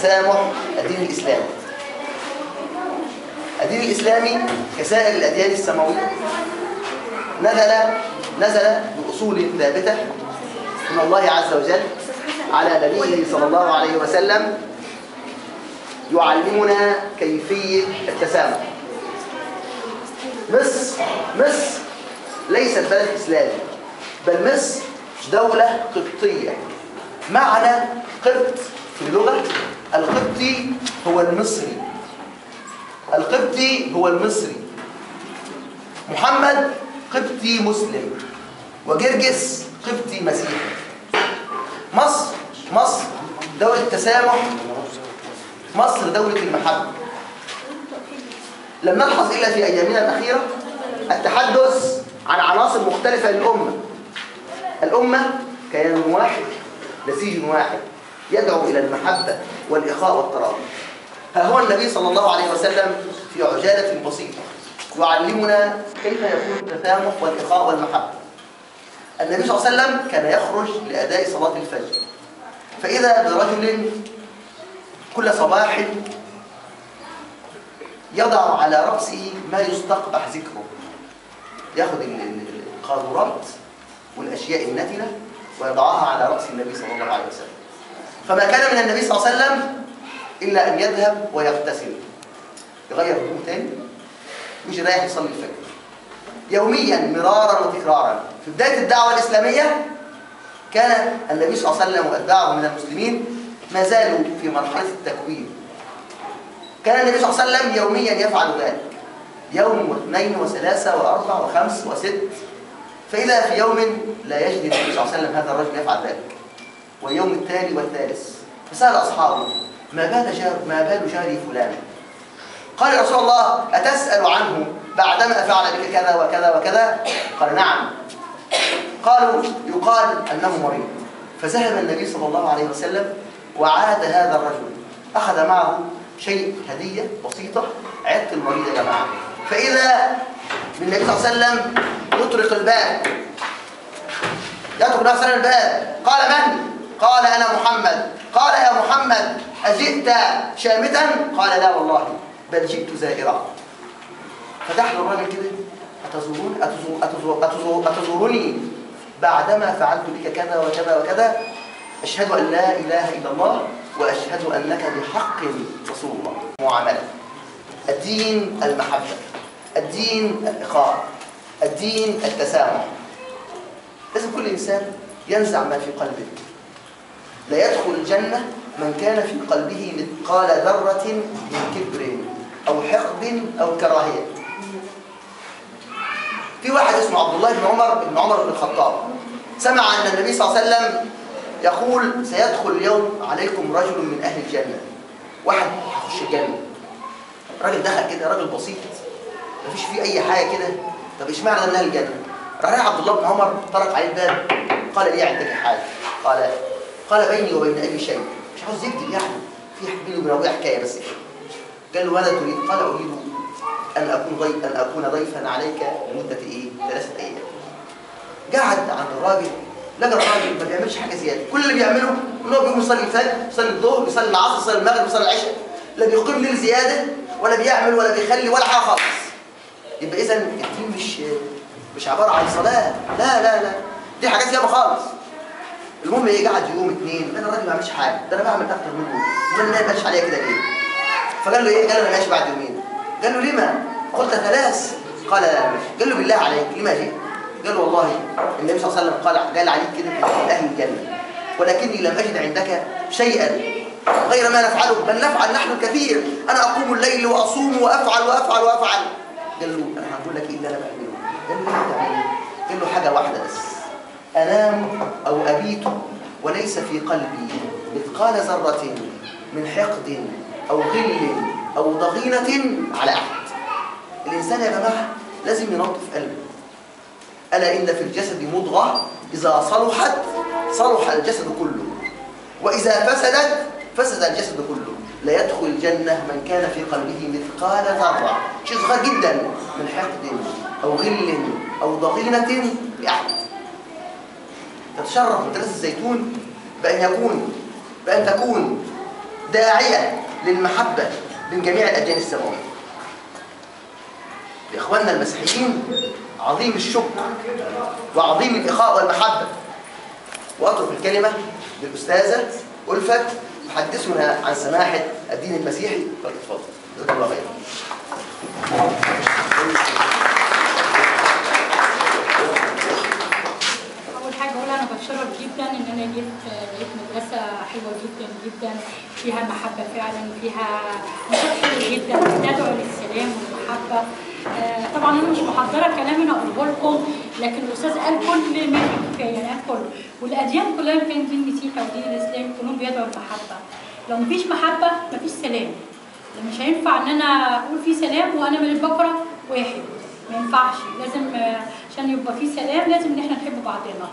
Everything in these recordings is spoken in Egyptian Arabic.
التسامح الدين الإسلامي الدين الإسلامي كسائر الأديان السماوية نزل نزل بأصول ثابتة من الله عز وجل على نبيه صلى الله عليه وسلم يعلمنا كيفية التسامح مصر مصر ليست بلد إسلامي بل مصر دولة قبطية معنى قبط في اللغة القبطي هو المصري القبطي هو المصري محمد قبطي مسلم وجرجس قبطي مسيحي مصر مصر دولة تسامح مصر دولة المحبة لم نلحظ إلا في أيامنا الأخيرة التحدث عن عناصر مختلفة للأمة الأمة كيان واحد نسيج واحد يدعو إلى المحبة والإخاء والترابط ها هو النبي صلى الله عليه وسلم في عجالة بسيطة يعلمنا كيف يكون التسامح والإخاء والمحبة النبي صلى الله عليه وسلم كان يخرج لأداء صلاة الفجر فإذا برجل كل صباح يضع على رأسه ما يستقبح ذكره ياخذ القاذورات والأشياء النتنة ويضعها على رأس النبي صلى الله عليه وسلم فما كان من النبي صلى الله عليه وسلم إلا أن يذهب ويغتسل يغير هدومه تاني ويجي رايح يصلي الفجر يوميا مرارا وتكرارا في بداية الدعوة الإسلامية كان النبي صلى الله عليه وسلم وأتباعه من المسلمين ما زالوا في مرحلة التكوين كان النبي صلى الله عليه وسلم يوميا يفعل ذلك يوم واثنين وثلاثة وأربع وخمس وست فإذا في يوم لا يجد النبي صلى الله عليه وسلم هذا الرجل يفعل ذلك واليوم التالي والثالث فسأل أصحابه ما بال جار ما بال جاري فلان قال يا رسول الله أتسأل عنه بعدما فعل بك كذا وكذا وكذا قال نعم قالوا يقال أنه مريض فذهب النبي صلى الله عليه وسلم وعاد هذا الرجل أخذ معه شيء هدية بسيطة عدت المريض يا جماعة فإذا بالنبي صلى الله عليه وسلم يطرق الباب يطرق النبي صلى الله عليه وسلم الباب قال من؟ قال أنا محمد قال يا محمد أجئت شامتا؟ قال لا والله بل جئت زائرا فتح له الراجل كده أتزورون أتزور أتزور أتزور أتزورني بعدما فعلت بك كذا وكذا وكذا أشهد أن لا إله إلا الله وأشهد أنك بحق رسول الله معاملة الدين المحبة الدين الإخاء الدين التسامح لازم كل إنسان ينزع ما في قلبه لا يدخل الجنة من كان في قلبه مثقال ذرة من كبر أو حقد أو كراهية في واحد اسمه عبد الله بن عمر بن عمر بن الخطاب سمع أن النبي صلى الله عليه وسلم يقول سيدخل اليوم عليكم رجل من أهل الجنة واحد هيخش الجنة راجل دخل كده راجل بسيط مفيش فيه أي حاجة كده طب اشمعنى من أهل الجنة راح عبد الله بن عمر طرق عليه الباب قال لي عندك حاجة قال قال بيني وبين أبي شيء مش عاوز يكذب يعني في بيني وبين أبويا حكاية بس قال له ماذا تريد؟ قال أريد أن أكون ضيف أن أكون ضيفا عليك لمدة إيه؟ ثلاثة أيام. قعد عند الراجل لقى الراجل ما بيعملش حاجة زيادة، كل اللي بيعمله إن هو بيقوم يصلي الفجر، يصلي الظهر، يصلي العصر، يصلي المغرب، يصلي العشاء، لا بيقيم ليل زيادة ولا بيعمل ولا بيخلي ولا حاجة خالص. يبقى إذا الدين مش مش عبارة عن صلاة، لا لا لا، دي حاجات ياما خالص. المهم ايه قعد يوم اثنين انا الراجل ما عملش حاجه ده انا بعمل اكتر منه امال ما يبقاش عليا كده ليه فقال له ايه قال له انا ماشي بعد يومين قال له لما قلت ثلاث قال لا ماشي قال له بالله عليك لما جئت قال له والله النبي صلى الله عليه وسلم قال قال عليك كده من اهل الجنه ولكني لم اجد عندك شيئا غير ما نفعله بل نفعل نحن الكثير انا اقوم الليل واصوم وافعل وافعل وافعل قال له انا هقول لك ايه اللي انا بعمله قال له ايه بتعمله قال له حاجه واحده بس انام او ابيت وليس في قلبي مثقال ذره من حقد أو غل أو ضغينة على أحد الإنسان يا جماعة لازم ينظف قلبه ألا إن في الجسد مضغة إذا صلحت صلح الجسد كله وإذا فسدت فسد الجسد كله لا يدخل الجنة من كان في قلبه مثقال ذرة شيء صغير جدا من حقد أو غل أو ضغينة لأحد تتشرف من ثلاث الزيتون بأن يكون بأن تكون داعية للمحبة من جميع الأديان السماوية لإخواننا المسيحيين عظيم الشكر وعظيم الإخاء والمحبة وأترك الكلمة للأستاذة ألفت تحدثنا عن سماحة الدين المسيحي فلتفضل جزاك الله خيرا اول حاجه اقول انا بتشرف جدا ان انا جيت لقيت مدرسه حلوه جدا جدا فيها محبه فعلا فيها نشاط حلو جدا بتدعو للسلام والمحبه آه، طبعا انا مش محضره كلام انا اقوله لكم لكن الاستاذ قال كل ما في كفايه يعني قال كله والاديان كلها كان دين المسيحي ودين الاسلام كلهم بيدعوا المحبه لو مفيش محبه مفيش سلام مش هينفع ان انا اقول في سلام وانا من البقره واحد ما ينفعش لازم آه، عشان يبقى في سلام لازم ان احنا نحب بعضنا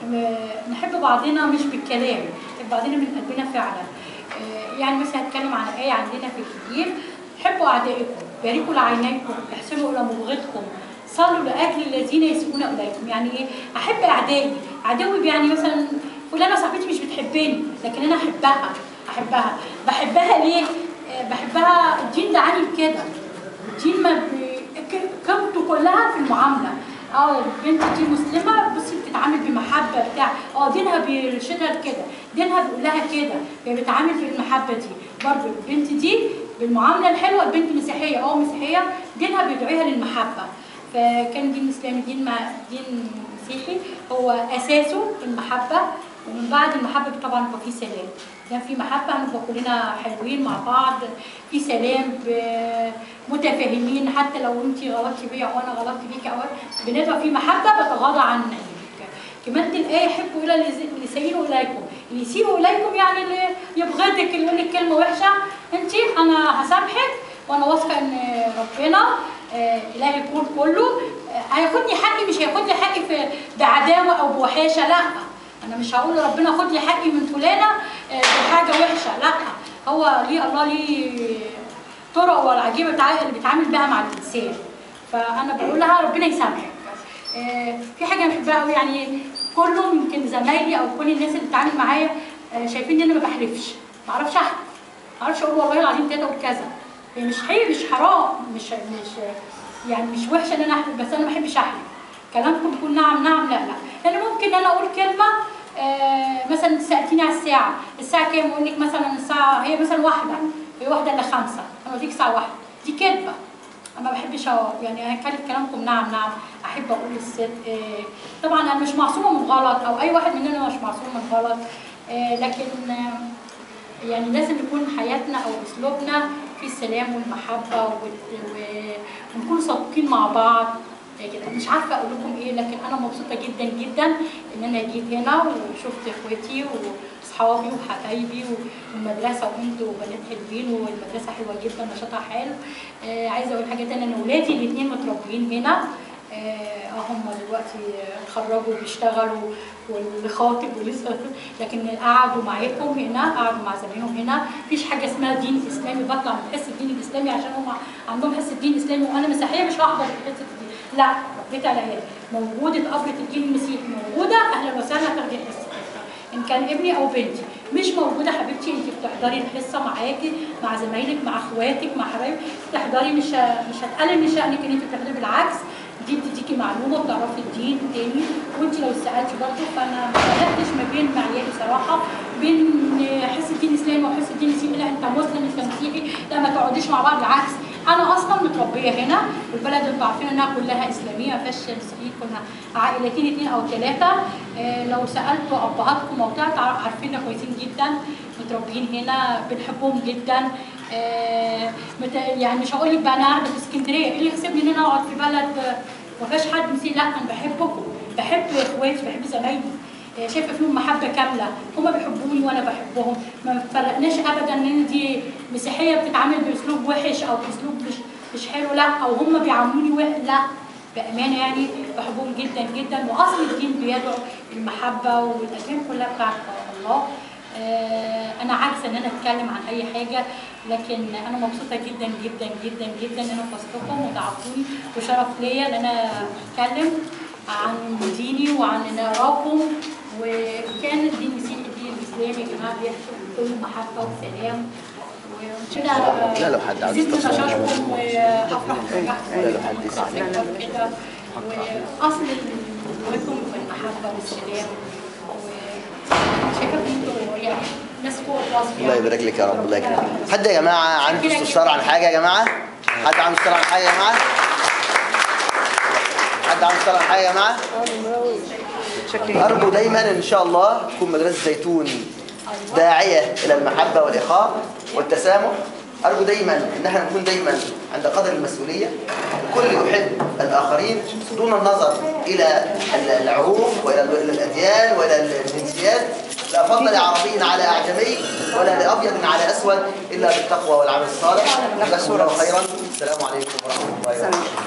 آه، نحب بعضنا مش بالكلام نحب بعضنا من قلبنا فعلا آه، يعني مثلا هتكلم عن آية عندنا في الإنجيل حبوا أعدائكم باركوا لعينيكم احسنوا إلى مبغضكم صلوا لأجل الذين يسيئون إليكم يعني إيه أحب أعدائي عدوي يعني مثلا فلانة صاحبتي مش بتحبني لكن أنا أحبها أحبها بحبها ليه؟ آه، بحبها الدين دعاني لكده الدين ما بي- ك- قيمته كلها في المعامله اه البنت دي مسلمه بصي بتتعامل بمحبه بتاع اه دينها بيرشدها لكده دينها بيقول لها كده هي بتتعامل بالمحبه دي برضه البنت دي بالمعامله الحلوه البنت مسيحيه اه مسيحيه دينها بيدعيها للمحبه فكان دين الاسلامي دين ما دين مسيحي هو اساسه المحبه ومن بعد المحبه طبعا يبقى في سلام كان في محبه هنبقى كلنا حلوين مع بعض في سلام ب- متفاهمين حتى لو انت غلطتي بيا او انا غلطت بيك او بنبقى في محبه بتغاضى عن نيتك كمان دي الايه حبوا الى اللي يسيئوا اليكم اللي يسيئوا اليكم يعني اللي يبغضك اللي يقول لك كلمه وحشه انت انا هسامحك وانا واثقه ان ربنا آه، اله الكون كله آه، هياخدني حقي مش هياخد لي حقي في بعداوه او بوحاشه لا انا مش هقول لربنا خد لي حقي من فلانه آه، بحاجه وحشه لا هو ليه الله ليه طرق والعجيبه بتاع- اللي بيتعامل بيها مع الانسان فانا بقول لها ربنا يسامحك آه، في حاجه انا بحبها قوي يعني كلهم يمكن زمايلي او كل الناس اللي بتتعامل معايا آه، شايفين ان انا ما بحلفش ما اعرفش احلف ما اعرفش اقول والله العظيم تلاته اقول كذا هي مش حقيقي مش حرام مش مش يعني مش وحشه ان انا احلف بس انا ما بحبش احلف كلامكم يكون نعم نعم لا لا لان ممكن انا اقول كلمه آه مثلا سالتيني على الساعه الساعه كام اقول لك مثلا الساعه هي مثلا واحده هي واحده الا خمسه انا قلت لك الساعه واحده دي كذبه انا ما بحبش أ- يعني هكلم كلامكم نعم نعم احب اقول الصدق آه، طبعا انا مش معصومه من غلط او اي واحد مننا مش معصوم من غلط آه، لكن آه، يعني لازم يكون حياتنا او اسلوبنا في السلام والمحبه وال- و- ونكون صادقين مع بعض آه، كده مش عارفه اقول لكم ايه لكن انا مبسوطه جدا جدا ان انا جيت هنا وشفت اخواتي واصحابي وحبايبي والمدرسه وانتوا وبنات حلوين والمدرسه حلوه جدا نشاطها حلو آه عايزه اقول حاجه تانية ان ولادي الاثنين متربيين هنا اه آه، هم دلوقتي اتخرجوا وبيشتغلوا واللي خاطب ولسه لكن قعدوا معاكم هنا قعدوا مع زمايلهم هنا مفيش حاجه اسمها دين اسلامي بطلع من حس الدين الاسلامي عشان هم عندهم حس الدين الاسلامي وانا مسيحيه مش هحضر في حس الدين لا ربيت على ايه موجوده قبره الدين المسيحي موجوده اهلا وسهلا تاخدي الحصه ان كان ابني او بنتي مش موجوده حبيبتي انت بتحضري الحصه معاكي مع زمايلك مع اخواتك مع حبايبك تحضري مش ه- مش هتقلل من شانك ان انت بتحضري بالعكس دي بتديكي معلومه وتعرفي الدين تاني وانت لو سالتي برضه فانا ما فرقتش ما بين معياري صراحه بين حس الدين الاسلامي وحس الدين المسيحي لا انت مسلم انت مسيحي لا ما تقعديش مع بعض بالعكس انا اصلا متربيه هنا والبلد انتوا عارفين انها كلها اسلاميه ما فيهاش مسيحيين كنا عائلتين اثنين او ثلاثه آه، لو سالتوا ابهاتكم او بتاع تعرف- عارفيننا كويسين جدا متربيين هنا بنحبهم جدا آه، مت- يعني مش هقول لك بقى انا قاعده في اسكندريه ايه اللي يحسبني ان انا اقعد في بلد آه، ما فيهاش حد مسيحي لا انا بحبكم بحب اخواتي بحب زمايلي آه، شايفه فيهم محبه كامله هم بيحبوني وانا بحبهم ما فرقناش ابدا ان دي مسيحيه بتتعامل باسلوب وحش او باسلوب مش مش حلو لا او هم بيعاملوني وحش لا بامانه يعني بحبهم جدا جدا واصل الدين بيدعو المحبه والاديان كلها بتاعت الله آه، انا عاجزه ان انا اتكلم عن اي حاجه لكن انا مبسوطه جدا جدا جدا جدا ان انا في وسطكم ودعوتوني وشرف ليا ان انا اتكلم عن ديني وعن ان اراكم وكان الدين المسيحي الدين الاسلامي يا جماعه بيحكم كل محبه وسلام وكده لا، لو حد عاوز يزيد يستفسر. نشاطكم وافرح بنجاحكم لا، لو حد يسأل. كده واصل قوتكم في المحبه والسلام وشايفه ان انتوا يعني ناس فوق الوصف الله يبارك لك يا رب الله يكرمك حد يا جماعه عنده استفسار عن حاجه يا جماعه حد عنده استفسار عن حاجه يا جماعه حد عنده استفسار عن حاجه يا جماعه ارجو دايما ان شاء الله تكون مدرسه زيتون داعيه الى المحبه والاخاء والتسامح ارجو دايما ان احنا نكون دايما عند قدر المسؤوليه الكل يحب الاخرين دون النظر الى العروق والى إلى الاديان والى الجنسيات لا فضل لعربي على اعجمي ولا لابيض على اسود الا بالتقوى والعمل الصالح جزاكم الله خيرا السلام عليكم ورحمه الله وبركاته